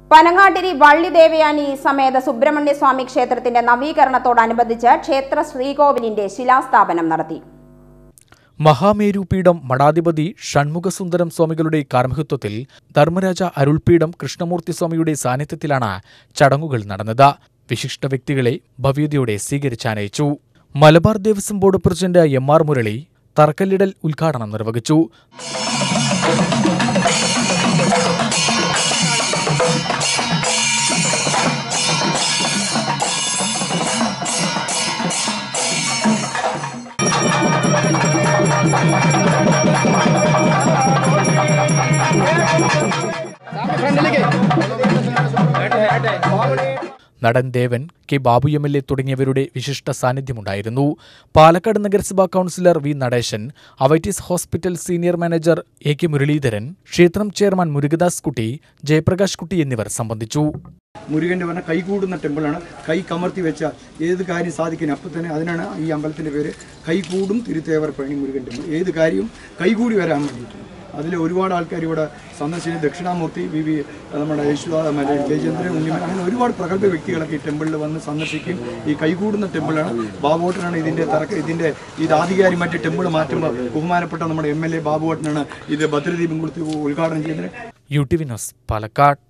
പനങ്ങാട്ടിരി വള്ളി ദേവയാനി സമേത സുബ്രഹ്മണ്യ സ്വാമി ക്ഷേത്രത്തിന്റെ നവീകരണത്തോടനുബന്ധിച്ച് ക്ഷേത്ര ശ്രീകോവിലിന്റെ ശിലാസ്ഥാപനം നടത്തി മഹാമേരുപീഠം മഠാധിപതി ഷൺമുഖസുന്ദരം സ്വാമികളുടെ കാർമ്മികത്വത്തിൽ ധർമ്മരാജ അരുൾപീഠം കൃഷ്ണമൂർത്തി സ്വാമിയുടെ സാന്നിധ്യത്തിലാണ് ചടങ്ങുകൾ നടന്നത് വിശിഷ്ട വ്യക്തികളെ ഭവ്യതയോടെ സ്വീകരിച്ചാനയിച്ചു Malabar Devaswom board president M R Murali തറക്കല്ലിടൽ ഉദ്ഘാടനം നിർവഹിച്ചു നടൻ Devan K Babu M L A തുടങ്ങിയവരുടെ വിശിഷ്ട സാന്നിധ്യമുണ്ടായിരുന്നു പാലക്കാട് നഗരസഭാ councillor V Natesan Avitis hospital senior manager A K Muraleedharan ക്ഷേത്രം ചെയർമാൻ മുരുകദാസ് കുട്ടി ജയപ്രകാശ് കുട്ടി എന്നിവർ സംബന്ധിച്ചു മുരുകൻ്റെ പറഞ്ഞ കൈകൂടുന്ന ടെമ്പിളാണ് കൈ കമർത്തി വെച്ചാൽ ഏത് കാര്യം സാധിക്കണം അപ്പം തന്നെ അതിനാണ് ഈ അമ്പലത്തിൻ്റെ പേര് കൈകൂടും തിരുത്തേവർ പഴനി മുരുകൻ ടെമ്പിൾ ഏത് കാര്യവും കൈകൂടി വരാൻ വേണ്ടിയിട്ട് അതിൽ ഒരുപാട് ആൾക്കാർ ഇവിടെ സന്ദർശിച്ച് ദക്ഷിണാമൂർത്തി വി വി നമ്മുടെ യേശുദാസ് മറ്റേ ജയചന്ദ്രൻ ഉണ്ണിമൻ അങ്ങനെ ഒരുപാട് പ്രഗത്ഭ വ്യക്തികളൊക്കെ ഈ ടെമ്പിളിൽ വന്ന് സന്ദർശിക്കും ഈ കൈകൂടുന്ന ടെമ്പിളാണ് ബാബുവട്ടനാണ് ഇതിൻ്റെ തറക്ക ഇതിൻ്റെ ഇത് ആധികാരികമായിട്ട് ടെമ്പിൾ മാറ്റുമ്പോൾ ബഹുമാനപ്പെട്ട നമ്മുടെ എം എൽ എ ബാബുവട്ടനാണ് ഇത് ഭദ്രദീപം കൊടുത്ത് ഉദ്ഘാടനം ചെയ്യുന്നത് U T V news Palakkad